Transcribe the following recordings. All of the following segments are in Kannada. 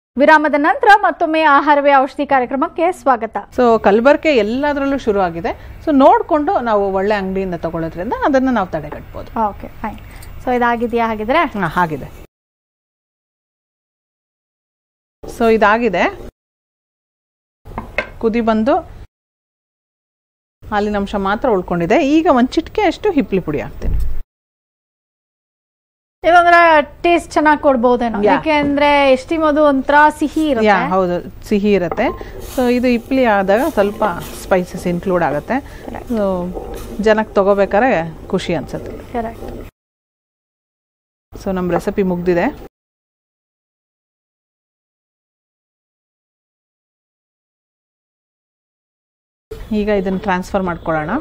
ವಿರಾಮದ ನಂತರ ಮತ್ತೊಮ್ಮೆ ಆಹಾರವೇ ಔಷಧಿ ಕಾರ್ಯಕ್ರಮಕ್ಕೆ ಸ್ವಾಗತ ಸೊ ಕಲಬೆರಕೆ ಎಲ್ಲದರಲ್ಲೂ ಶುರು ಆಗಿದೆ ಸೊ ನೋಡಿಕೊಂಡು ನಾವು ಒಳ್ಳೆ ಅಂಗಡಿಯಿಂದ ತಗೊಳ್ಳೋದ್ರಿಂದ ಅದನ್ನು ನಾವು ತಡೆಗಟ್ಬೋದು ಓಕೆ ಫೈನ್ ಸೊ ಇದಾಗಿದೆಯಾ ಹಾಗಿದ್ರೆ ಹಾಂ ಹಾಗಿದೆ ಸೊ ಇದಾಗಿದೆ ಕುದಿ ಬಂದು ಹಾಲಿನ ಅಂಶ ಮಾತ್ರ ಉಳ್ಕೊಂಡಿದೆ ಈಗ ಒಂದು ಚಿಟಿಕೆ ಅಷ್ಟು ಹಿಪ್ಲಿ ಪುಡಿ ಹಾಕ್ತೀನಿ ಇದಂದ್ರೆ ಟೇಸ್ಟ್ ಚೆನ್ನಾಗಿ ಕೊಡ್ಬೋದೇನೋ Yeah. ಯಾಕೆಂದ್ರೆ ಎಷ್ಟಿ ಮಧು ಒಂಥರ ಸಿಹಿ ಯಾ ಇರುತ್ತೆ ಹೌದು ಸಿಹಿ ಇರುತ್ತೆ ಸೊ ಇದು ಇಪ್ಲಿ ಆದಾಗ ಸ್ವಲ್ಪ ಸ್ಪೈಸಸ್ ಇನ್ಕ್ಲೂಡ್ ಆಗುತ್ತೆ ಸೊ ಜನಕ್ಕೆ ತಗೋಬೇಕಾದ್ರೆ ಖುಷಿ ಅನ್ಸುತ್ತೆ ಕರೆಕ್ಟ್ ಸೊ ನಮ್ಮ ರೆಸಿಪಿ ಮುಗ್ದಿದೆ ಈಗ ಇದನ್ನು ಟ್ರಾನ್ಸ್ಫರ್ ಮಾಡ್ಕೊಳ್ಳೋಣ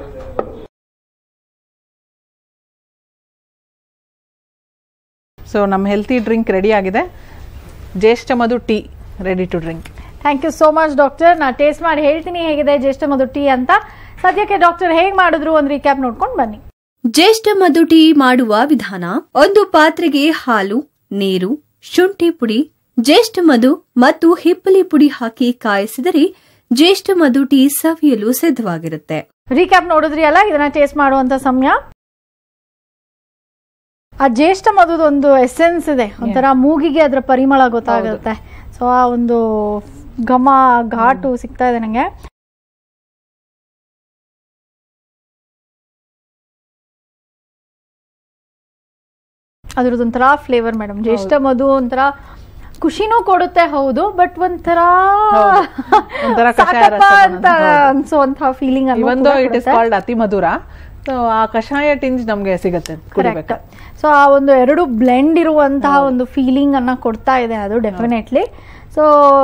ಸೊ ನಮ್ಮ ಹೆಲ್ತಿ ಡ್ರಿಂಕ್ ರೆಡಿ ಆಗಿದೆ ಜ್ಯೇಷ್ಠ ಮಧು tea ready to drink thank you so much doctor ನಾ ಟೇಸ್ಟ್ ಮಾಡಿ ಹೇಳ್ತೀನಿ ಹೇಗಿದೆ ಜ್ಯೇಷ್ಠ ಮಧು ಟೀ ಅಂತ ಸದ್ಯಕ್ಕೆ ಡಾಕ್ಟರ್ ಹೇಗ್ ಮಾಡಿದ್ರು ಒಂದು ರೀಕ್ಯಾಪ್ ನೋಡ್ಕೊಂಡು ಬನ್ನಿ ಜ್ಯೇಷ್ಠ ಮಧು ಟೀ ಮಾಡುವ ವಿಧಾನ ಒಂದು ಪಾತ್ರೆಗೆ ಹಾಲು ನೀರು ಶುಂಠಿ ಪುಡಿ ಜ್ಯೇಷ್ಠ ಮಧು ಮತ್ತು ಹಿಪ್ಪಲಿ ಪುಡಿ ಹಾಕಿ ಕಾಯಿಸಿದರೆ ಜ್ಯೇಷ್ಠ ಮಧು ಟೀ ಸವಿಯಲು ಸಿದ್ಧವಾಗಿರುತ್ತೆ ರೀಕ್ಯಾಪ್ ನೋಡಿದ್ರಿ ಅಲ್ಲ ಇದನ್ನ ಟೇಸ್ಟ್ ಮಾಡುವಂತ ಸಮಯ ಆ ಜ್ಯೇಷ್ಠ ಮಧುದ ಒಂದು ಎಸೆನ್ಸ್ ಇದೆ ಒಂಥರ ಮೂಗಿಗೆ ಅದರ ಪರಿಮಳ ಗೊತ್ತಾಗುತ್ತೆ ಸೊ ಆ ಒಂದು ಘಮ ಘಾಟು ಸಿಗ್ತಾ ಇದೆ ನಂಗೆ ಅದ್ರದ್ದೊಂಥರ ಫ್ಲೇವರ್ ಮೇಡಮ್ ಜ್ಯೇಷ್ಠ ಮಧು ಒಂಥರ ಖುಷಿನೂ ಕೊಡುತ್ತೆ ಹೌದು ಬಟ್ ಒಂಥರ ಹೌದು. ಒಂಥರ ಕಷಾಯ ಸಾಕಪ್ಪ ರಸ ಅಂತ ಅನ್ಸೋಂಥ ಫೀಲಿಂಗ್ ಇವೊಂದು ಇಟ್ ಇಸ್ ಕಾಲ್ಡ್ ಅತಿ ಮಧುರ ಸೊ ಆ ಕಷಾಯ ಟಿಂಜ್ ನಮಗೆ ಸಿಗುತ್ತೆ ಕುಡಿಬೇಕು ಸೊ ಆ ಒಂದು ಎರಡು ಬ್ಲೆಂಡ್ ಇರುವಂತಹ ಒಂದು ಫೀಲಿಂಗ್ ಅನ್ನ ಕೊಡ್ತಾ ಇದೆ ಅದು ಡೆಫಿನೆಟ್ಲಿ ಸೊ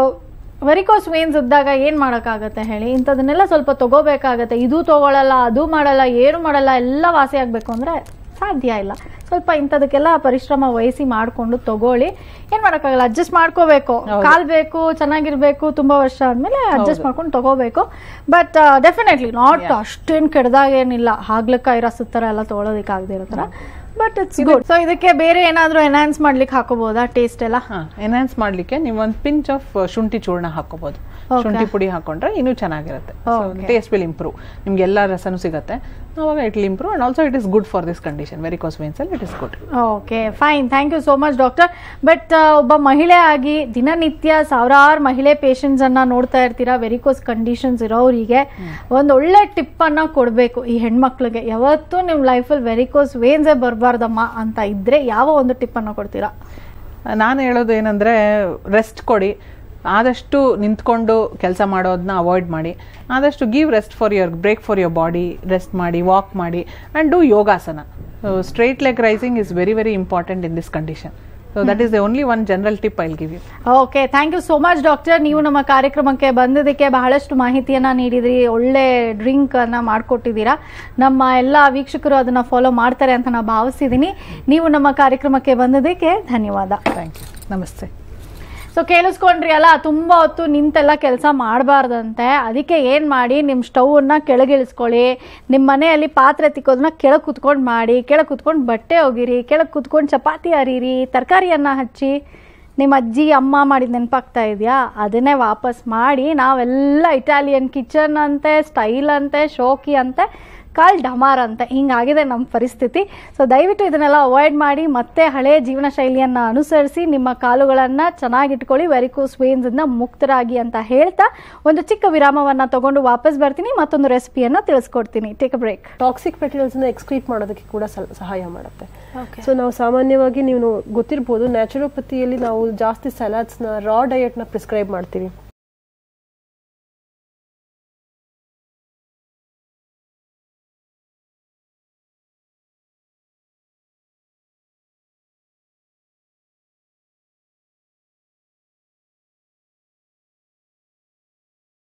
ವೆರಿಕೋಸ್ ವೇನ್ಸ್ ಇದ್ದಾಗ ಏನ್ ಮಾಡಕ್ಕಾಗತ್ತೆ ಹೇಳಿ ಇಂಥದನ್ನೆಲ್ಲ ಸ್ವಲ್ಪ ತಗೋಬೇಕಾಗತ್ತೆ ಇದು ತಗೊಳಲ್ಲ ಅದು ಮಾಡಲ್ಲ ಏನು ಮಾಡಲ್ಲ ಎಲ್ಲ ವಾಸಿ ಆಗ್ಬೇಕು ಅಂದ್ರೆ ಸಾಧ್ಯ ಇಲ್ಲ ಸ್ವಲ್ಪ ಇಂಥದಕ್ಕೆಲ್ಲ ಪರಿಶ್ರಮ ವಹಿಸಿ ಮಾಡ್ಕೊಂಡು ತಗೊಳ್ಳಿ ಏನ್ ಮಾಡಕ್ಕಾಗಲ್ಲ ಅಡ್ಜಸ್ಟ್ ಮಾಡ್ಕೋಬೇಕು ಕಾಲ್ ಬೇಕು ಚೆನ್ನಾಗಿರ್ಬೇಕು ತುಂಬಾ ವರ್ಷ ಆದ್ಮೇಲೆ ಅಡ್ಜಸ್ಟ್ ಮಾಡ್ಕೊಂಡು ತಗೋಬೇಕು ಬಟ್ ಡೆಫಿನೆಟ್ಲಿ ನಾಟ್ ಅಷ್ಟೇನ್ ಕೆಡ್ದಾಗ ಏನಿಲ್ಲ ಹಾಗ್ಲಕಾಯಿ ರಸದ ತರ ಎಲ್ಲ ತೊಗೊಳೋದಕ್ಕೆ ಆಗದೆ ಇರೋ ತರ ಬಟ್ ಇಟ್ಸ್ ಗುಡ್ ಸೊ ಇದಕ್ಕೆ ಬೇರೆ ಏನಾದ್ರೂ ಎನ್ಹಾನ್ಸ್ ಮಾಡ್ಲಿಕ್ಕೆ ಹಾಕೋಬಹುದಾ ಟೇಸ್ಟ್ ಎಲ್ಲ ಎನ್ಹಾನ್ಸ್ ಮಾಡ್ಲಿಕ್ಕೆ ನೀವು ಒಂದು ಪಿಂಚ್ ಆಫ್ ಶುಂಠಿ ಚೂರ್ಣ ಹಾಕೋಬಹುದು Okay. ಶುಂಠಿ ಪುಡಿ ಹಾಕೊಂಡ್ರೆ ಇನ್ನೂ ಚೆನ್ನಾಗಿರುತ್ತೆ Okay. ಟೇಸ್ಟ್ ವಿಲ್ ಇಂಪ್ರೂವ್ ನಿಮ್ಗೆ ಎಲ್ಲ ರಸನೂ ಸಿಗುತ್ತೆ ಅವಾಗ it will improve and also it is good for this condition varicose veins ಅಲ್ಲಿ it is good okay fine thank you so much doctor but ಒಬ್ಬ ಮಹಿಳೆ ಆಗಿ ದಿನನಿತ್ಯ ಸಾವಿರಾರು ಮಹಿಳೆ ಪೇಷಂಟ್ಸ್ ಅನ್ನ ನೋಡ್ತಾ ಇರ್ತೀರಾ ವೆರಿಕೋಸ್ ಕಂಡೀಷನ್ಸ್ ಇರೋರಿಗೆ ಒಂದು ಒಳ್ಳೆ ಟಿಪ್ ಅನ್ನ ಕೊಡಬೇಕು ಈ ಹೆಣ್ಮಕ್ಳಿಗೆ ಯಾವತ್ತೂ ನಿಮ್ಮ ಲೈಫಲ್ಲಿ ವೆರಿಕೋಸ್ ವೇನ್ಸೇ ಬರಬಾರ್ದಮ್ಮ ಅಂತ ಇದ್ರೆ ಯಾವ ಒಂದು ಟಿಪ್ ಅನ್ನ ಕೊಡ್ತೀರಾ ನಾನು ಹೇಳೋದು ಏನಂದ್ರೆ ರೆಸ್ಟ್ ಕೊಡಿ ಆದಷ್ಟು ನಿಂತ್ಕೊಂಡು ಕೆಲಸ ಮಾಡೋದನ್ನ ಅವಾಯ್ಡ್ ಮಾಡಿ ಆದಷ್ಟು give rest for your break for your body rest ಮಾಡಿ ವಾಕ್ ಮಾಡಿ ಆ್ಯಂಡ್ ಡೂ ಯೋಗಾಸನ straight leg raising is very very important in this condition so that is the only one general tip I'll give you okay thank you so much doctor ನೀವು ನಮ್ಮ ಕಾರ್ಯಕ್ರಮಕ್ಕೆ ಬಂದಿದ್ದಕ್ಕೆ ಬಹಳಷ್ಟು ಮಾಹಿತಿಯನ್ನ ನೀಡಿದ್ರಿ ಒಳ್ಳೆ ಡ್ರಿಂಕ್ ಅನ್ನ ಮಾಡಿಕೊಟ್ಟಿದ್ದೀರಾ ನಮ್ಮ ಎಲ್ಲ ವೀಕ್ಷಕರು ಅದನ್ನ ಫಾಲೋ ಮಾಡ್ತಾರೆ ಅಂತ ನಾನು ಭಾವಿಸಿದ್ದೀನಿ ನೀವು ನಮ್ಮ ಕಾರ್ಯಕ್ರಮಕ್ಕೆ ಬಂದಿದ್ದಕ್ಕೆ ಧನ್ಯವಾದ ಥ್ಯಾಂಕ್ ಯು ನಮಸ್ತೆ ಸೊ ಕೇಳಿಸ್ಕೊಂಡ್ರಿ ಅಲ್ಲ ತುಂಬಾ ಹೊತ್ತು ನಿಂತೆಲ್ಲ ಕೆಲಸ ಮಾಡಬಾರ್ದಂತೆ ಅದಕ್ಕೆ ಏನ್ ಮಾಡಿ ನಿಮ್ಮ ಸ್ಟವ್ನ ಕೆಳಗಿಳಿಸ್ಕೊಳ್ಳಿ ನಿಮ್ಮ ಮನೆಯಲ್ಲಿ ಪಾತ್ರೆ ತಿಕ್ಕೋದನ್ನ ಕೆಳಗೆ ಕುತ್ಕೊಂಡು ಮಾಡಿ ಕೆಳಗೆ ಕುತ್ಕೊಂಡು ಬಟ್ಟೆ ಒಗಿರಿ ಕೆಳಗೆ ಕುತ್ಕೊಂಡು ಚಪಾತಿ ಅರಿರಿ ತರಕಾರಿಯನ್ನ ಹಚ್ಚಿ ನಿಮ್ಮ ಅಜ್ಜಿ ಅಮ್ಮ ಮಾಡಿದ ನೆನಪಾಗ್ತಾ ಇದೆಯಾ ಅದನ್ನೇ ವಾಪಸ್ ಮಾಡಿ ನಾವೆಲ್ಲ ಇಟಾಲಿಯನ್ ಕಿಚನ್ ಅಂತೆ ಸ್ಟೈಲ್ ಅಂತೆ ಶೋಕಿ ಅಂತೆ ಕಾಲ್ ಡಮಾರ್ ಅಂತ ಹಿಂಗಾಗಿದೆ ನಮ್ಮ ಪರಿಸ್ಥಿತಿ ಸೊ ದಯವಿಟ್ಟು ಇದನ್ನೆಲ್ಲ ಅವಾಯ್ಡ್ ಮಾಡಿ ಮತ್ತೆ ಹಳೆ ಜೀವನ ಶೈಲಿಯನ್ನು ಅನುಸರಿಸಿ ನಿಮ್ಮ ಕಾಲುಗಳನ್ನು ಚೆನ್ನಾಗಿಟ್ಕೊಳ್ಳಿ ವೆರಿಕೋಸ್ ವೇನ್ಸಿಂದ ಮುಕ್ತರಾಗಿ ಅಂತ ಹೇಳ್ತಾ ಒಂದು ಚಿಕ್ಕ ವಿರಾಮವನ್ನು ತಗೊಂಡು ವಾಪಸ್ ಬರ್ತೀನಿ ಮತ್ತೊಂದು ರೆಸಿಪಿಯನ್ನು ತಿಳಿಸ್ಕೊಡ್ತೀನಿ take a break toxic materials excrete ಮಾಡೋದಕ್ಕೆ ಕೂಡ ಸಲ್- ಸಹಾಯ ಮಾಡುತ್ತೆ ಸೊ ನಾವು ಸಾಮಾನ್ಯವಾಗಿ ನೀವು ಗೊತ್ತಿರ್ಬೋದು ನ್ಯಾಚುರೋಪತಿಯಲ್ಲಿ ನಾವು ಜಾಸ್ತಿ ಸಲಾಡ್ಸ್ನ ರಾ ಡಯಟ್ನ ಪ್ರಿಸ್ಕ್ರೈಬ್ ಮಾಡ್ತೀವಿ